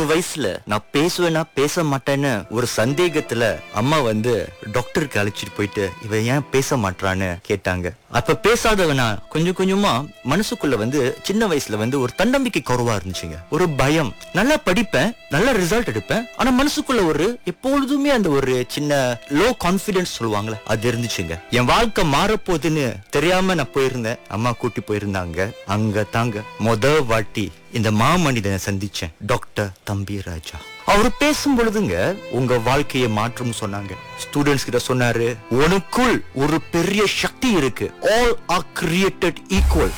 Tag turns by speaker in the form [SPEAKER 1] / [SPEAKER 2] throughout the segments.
[SPEAKER 1] ஒரு வயசுல நான் பேசுவேனா பேச மாட்டேன்னு ஒரு சந்தேகத்துல அம்மா வந்து டாக்டருக்கு அழைச்சிட்டு போயிட்டு இவ ஏன் பேச மாட்றான்னு கேட்டாங்க அப்ப பேசாதவனா கொஞ்சம் கொஞ்சமா மனசுக்குள்ள வந்து சின்ன வயசுல வந்து ஒரு தன்னம்பிக்கை குறைவா இருந்துச்சுங்க ஒரு பயம் நல்லா படிப்பேன் நல்ல ரிசல்ட் எடுப்பேன் ஆனா மனசுக்குள்ள ஒரு எப்பொழுதுமே அந்த ஒரு சின்ன லோ கான்பிடன்ஸ் சொல்லுவாங்கல்ல அது இருந்துச்சுங்க என் வாழ்க்கை மாறப்போகுதுன்னு தெரியாம நான் போயிருந்தேன் அம்மா கூட்டி போயிருந்தாங்க அங்க தாங்க முத வாட்டி இந்த மாமனிதனை சந்திச்சேன் டாக்டர் தம்பி ராஜா அவர் பேசும் பொழுதுங்க உங்க வாழ்க்கையை மாற்றும் சொன்னாங்க ஸ்டூடெண்ட்ஸ் கிட்ட சொன்னாரு உனக்குள் ஒரு பெரிய சக்தி இருக்கு ஆல் ஆர் கிரியேட்டட் ஈக்குவல்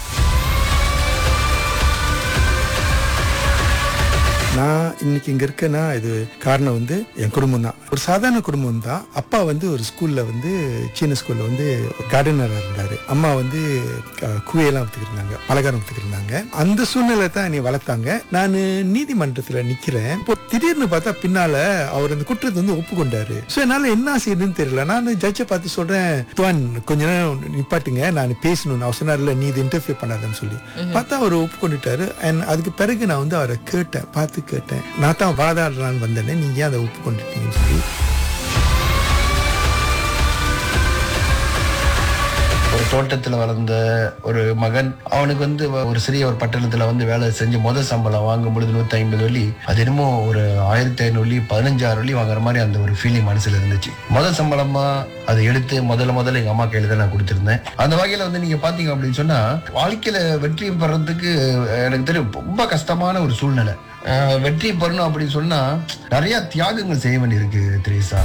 [SPEAKER 2] நான் இன்னைக்கு இங்க இருக்கேன்னா இது காரணம் வந்து என் குடும்பம் தான் ஒரு சாதாரண குடும்பம் தான் அப்பா வந்து ஒரு ஸ்கூல்ல வந்து சீன ஸ்கூல்ல வந்து கார்டனரா இருந்தாரு அம்மா வந்து க- குவையெல்லாம் வித்துக்கிருந்தாங்க பலகாரம் வித்துக்கிருந்தாங்க அந்த சூழ்நிலை தான் என்னை வளர்த்தாங்க நான் நீதிமன்றத்துல நிக்கிறேன் இப்போ திடீர்னு பார்த்தா பின்னால அவர் அந்த குற்றத்தை வந்து ஒப்புக்கொண்டாரு ஸோ என்னால என்ன செய்யுதுன்னு தெரியல நான் ஜட்ஜை பார்த்து சொல்றேன் துவான் கொஞ்ச நேரம் நிப்பாட்டுங்க நான் பேசணும்னு அவர் சொன்னார்ல நீ இது இன்டர்ஃபியர் பண்ணாதன்னு சொல்லி பார்த்தா அவர் ஒப்புக்கொண்டுட்டாரு அண்ட் அதுக்கு பிறகு நான் வந்து அவரை கேட்டேன் பார்த்து கேட்டேன் நான் தான் வாதாடலான்னு வந்தேனே நீங்க ஏன் அதை ஒப்புக்கொண்டுட்டீங்கன்னு சொல்லி
[SPEAKER 3] ஒரு தோட்டத்துல வளர்ந்த ஒரு மகன் அவனுக்கு வந்து ஒரு சிறிய ஒரு பட்டணத்துல வந்து வேலை செஞ்சு முதல் சம்பளம் வாங்கும் பொழுது நூத்தி ஐம்பது வெள்ளி அது என்னமோ ஒரு ஆயிரத்தி ஐநூறு வெள்ளி பதினஞ்சாயிரம் வெள்ளி வாங்குற மாதிரி அந்த ஒரு ஃபீலிங் மனசுல இருந்துச்சு முதல் சம்பளமா அதை எடுத்து முதல்ல முதல்ல எங்க அம்மா கையில தான் நான் கொடுத்திருந்தேன் அந்த வகையில வந்து நீங்க பாத்தீங்க அப்படின்னு சொன்னா வாழ்க்கையில வெற்றி பெறறதுக்கு எனக்கு தெரியும் ரொம்ப கஷ்டமான ஒரு சூழ்நிலை அஹ் வெற்றி பெறணும் அப்படின்னு சொன்னா நிறைய தியாகங்கள் செய்ய வேண்டியிருக்கு திரேசா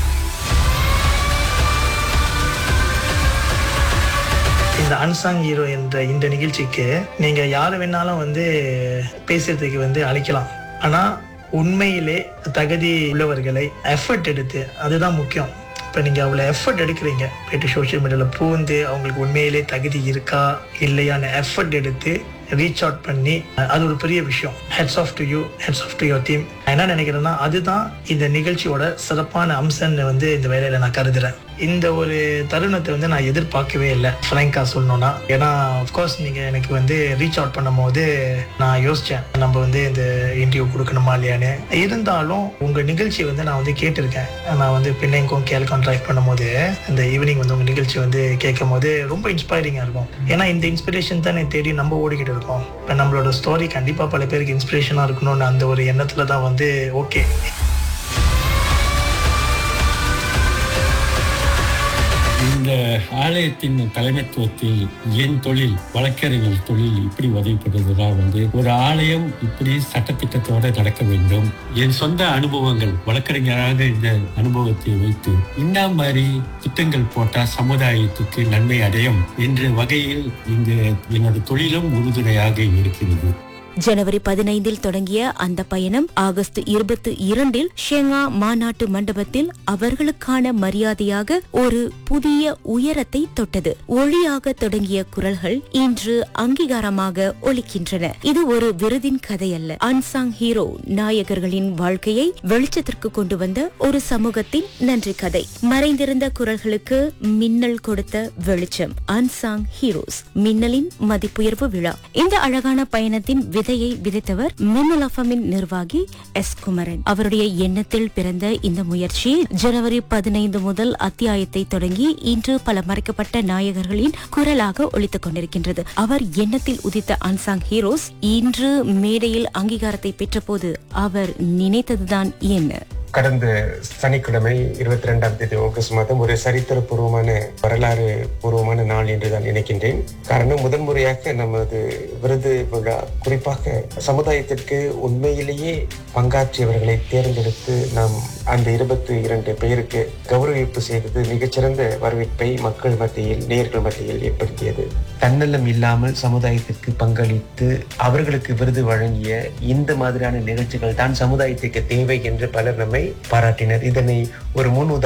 [SPEAKER 4] இந்த அன்சாங் ஹீரோ என்ற இந்த நிகழ்ச்சிக்கு நீங்க யாரு வேணாலும் வந்து பேசுறதுக்கு வந்து அழைக்கலாம் ஆனா உண்மையிலே தகுதி உள்ளவர்களை எஃபர்ட் எடுத்து அதுதான் முக்கியம் இப்போ நீங்கள் அவ்வளோ எஃபர்ட் எடுக்கிறீங்க போயிட்டு சோஷியல் மீடியாவில் பூந்து அவங்களுக்கு உண்மையிலே தகுதி இருக்கா இல்லையான்னு எஃபர்ட் எடுத்து ரீச் அவுட் பண்ணி அது ஒரு பெரிய விஷயம் hats off to you hats off to your team என்ன நினைக்கிறேன்னா அதுதான் இந்த நிகழ்ச்சியோட சிறப்பான அம்சம்னு வந்து இந்த வேலையில நான் கருதுறேன் இந்த ஒரு தருணத்தை வந்து நான் எதிர்பார்க்கவே இல்லை ஃப்ரேங்கா சொல்லணும்னா ஏன்னா அஃப்கோர்ஸ் நீங்க எனக்கு வந்து ரீச் அவுட் பண்ணும் போது நான் யோசிச்சேன் நம்ம வந்து இந்த இன்டர்வியூ கொடுக்கணுமா இல்லையான்னு இருந்தாலும் உங்க நிகழ்ச்சி வந்து நான் வந்து கேட்டிருக்கேன் நான் வந்து பின்னைக்கும் கேள்கம் ட்ரை பண்ணும்போது இந்த ஈவினிங் வந்து உங்க நிகழ்ச்சி வந்து கேட்கும் போது ரொம்ப இன்ஸ்பைரிங்கா இருக்கும் ஏன்னா இந்த இன்ஸ்பிரேஷன் தான் எனக்கு தேடி நம்ம ஓடிக்கிட்டு இருக்கோம் இப்போ நம்மளோட ஸ்டோரி கண்டிப்பா பல பேருக்கு இன்ஸ்பிரேஷனா இருக்கணும்னு அந்த ஒரு எண்ணத்துல தான் வந்து ஓகே
[SPEAKER 5] இந்த ஆலயத்தின் தலைமைத்துவத்தில் என் தொழில் வழக்கறிஞர் தொழில் இப்படி உதவிப்படுறதுனா வந்து ஒரு ஆலயம் இப்படி சட்டத்திட்டத்தோட நடக்க வேண்டும் என் சொந்த அனுபவங்கள் வழக்கறிஞராக இந்த அனுபவத்தை வைத்து இந்த மாதிரி திட்டங்கள் போட்டா சமுதாயத்துக்கு நன்மை அடையும் என்ற வகையில் இங்கு எனது தொழிலும் உறுதுணையாக இருக்கிறது
[SPEAKER 6] ஜனவரி பதினைந்தில் தொடங்கிய அந்த பயணம் ஆகஸ்ட் இருபத்தி இரண்டில் ஷெங்கா மாநாட்டு மண்டபத்தில் அவர்களுக்கான மரியாதையாக ஒரு புதிய உயரத்தை தொட்டது ஒளியாக தொடங்கிய குரல்கள் இன்று அங்கீகாரமாக ஒலிக்கின்றன இது ஒரு விருதின் கதை அல்ல அன்சாங் ஹீரோ நாயகர்களின் வாழ்க்கையை வெளிச்சத்திற்கு கொண்டு வந்த ஒரு சமூகத்தின் நன்றி கதை மறைந்திருந்த குரல்களுக்கு மின்னல் கொடுத்த வெளிச்சம் அன்சாங் ஹீரோஸ் மின்னலின் மதிப்புயர்வு விழா இந்த அழகான பயணத்தின் விதையை விதைத்தவர் மின்னல் அஃபமின் நிர்வாகி எஸ் குமரன் அவருடைய எண்ணத்தில் பிறந்த இந்த முயற்சி ஜனவரி பதினைந்து முதல் அத்தியாயத்தை தொடங்கி இன்று பல மறைக்கப்பட்ட நாயகர்களின் குரலாக ஒலித்துக் கொண்டிருக்கின்றது அவர் எண்ணத்தில் உதித்த அன்சாங் ஹீரோஸ் இன்று மேடையில் அங்கீகாரத்தை பெற்றபோது அவர் நினைத்ததுதான் என்ன
[SPEAKER 7] கடந்த சனிக்கிழமை இருபத்தி ரெண்டாம் தேதி ஆகஸ்ட் மாதம் ஒரு சரித்திரபூர்வமான வரலாறு பூர்வமான நாள் என்று தான் நினைக்கின்றேன் காரணம் முதன்முறையாக நமது விருது விழா குறிப்பாக சமுதாயத்திற்கு உண்மையிலேயே பங்காற்றியவர்களை தேர்ந்தெடுத்து நாம் அந்த இருபத்தி இரண்டு பெயருக்கு கௌரவிப்பு செய்தது மிகச்சிறந்த வரவேற்பை மக்கள் மத்தியில் நேர்கள் மத்தியில் ஏற்படுத்தியது தன்னலம் இல்லாமல் சமுதாயத்திற்கு பங்களித்து அவர்களுக்கு விருது வழங்கிய இந்த மாதிரியான நிகழ்ச்சிகள் தான் சமுதாயத்துக்கு தேவை என்று பலர் நம்மை பாராட்டினர் இதனை ஒரு முன்